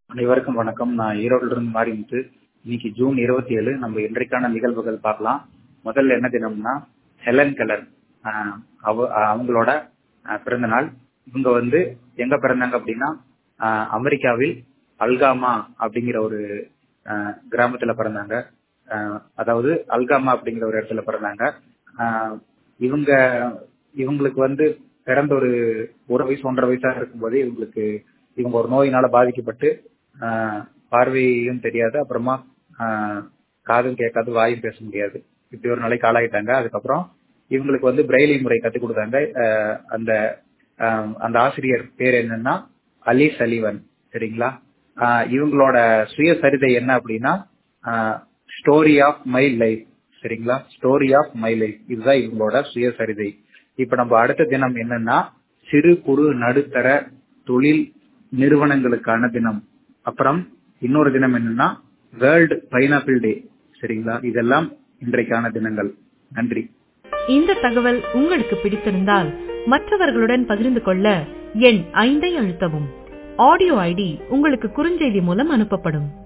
அனைவருக்கும் வணக்கம் நான் ஈரோடுல இருந்து மாரிமுத்து இன்னைக்கு ஜூன் இருபத்தி ஏழு நம்ம இன்றைக்கான நிகழ்வுகள் பார்க்கலாம் முதல்ல என்ன தினம்னா ஹெலன் கலர் ஆஹ் அவ- அவங்களோட ஆஹ் பிறந்த நாள் இவங்க வந்து எங்க பிறந்தாங்க அப்படின்னா ஆஹ் அமெரிக்காவில் அல்காமா அப்படிங்கிற ஒரு ஆஹ் கிராமத்துல பிறந்தாங்க ஆஹ் அதாவது அல்காமா அப்படிங்கிற ஒரு இடத்துல பிறந்தாங்க ஆஹ் இவங்க இவங்களுக்கு வந்து பிறந்த ஒரு ஒரு வயசு ஒன்றரை வயசா இருக்கும்போது இவங்களுக்கு இவங்க ஒரு நோயினால பாதிக்கப்பட்டு ஆஹ் பார்வையும் தெரியாது அப்புறமா ஆஹ் காதும் கேட்காது வாயும் பேச முடியாது இப்படி ஒரு நிலைக்கு ஆளாயிட்டாங்க அதுக்கப்புறம் இவங்களுக்கு வந்து பிரெய்லி முறை கத்துக் கொடுத்தாங்க ஆஹ் அந்த ஆஹ் அந்த ஆசிரியர் பேர் என்னன்னா அலி சலிவன் சரிங்களா ஆஹ் இவங்களோட சுயசரிதை என்ன அப்படின்னா ஸ்டோரி ஆஃப் மை லைஃப் சரிங்களா ஸ்டோரி ஆஃப் மை லைஃப் இதுதான் இவங்களோட சுயசரிதை இப்ப நம்ம அடுத்த தினம் என்னன்னா சிறு குறு நடுத்தர தொழில் நிறுவனங்களுக்கான தினம் அப்புறம் இன்னொரு தினம் என்னன்னா வேர்ல்டு பைனாப்பிள் டே சரிங்களா இதெல்லாம் இன்றைக்கான தினங்கள் நன்றி இந்த தகவல் உங்களுக்கு பிடித்திருந்தால் மற்றவர்களுடன் பகிர்ந்து கொள்ள எண் ஐந்தை அழுத்தவும் ஆடியோ ஐடி உங்களுக்கு குறுஞ்செய்தி மூலம் அனுப்பப்படும்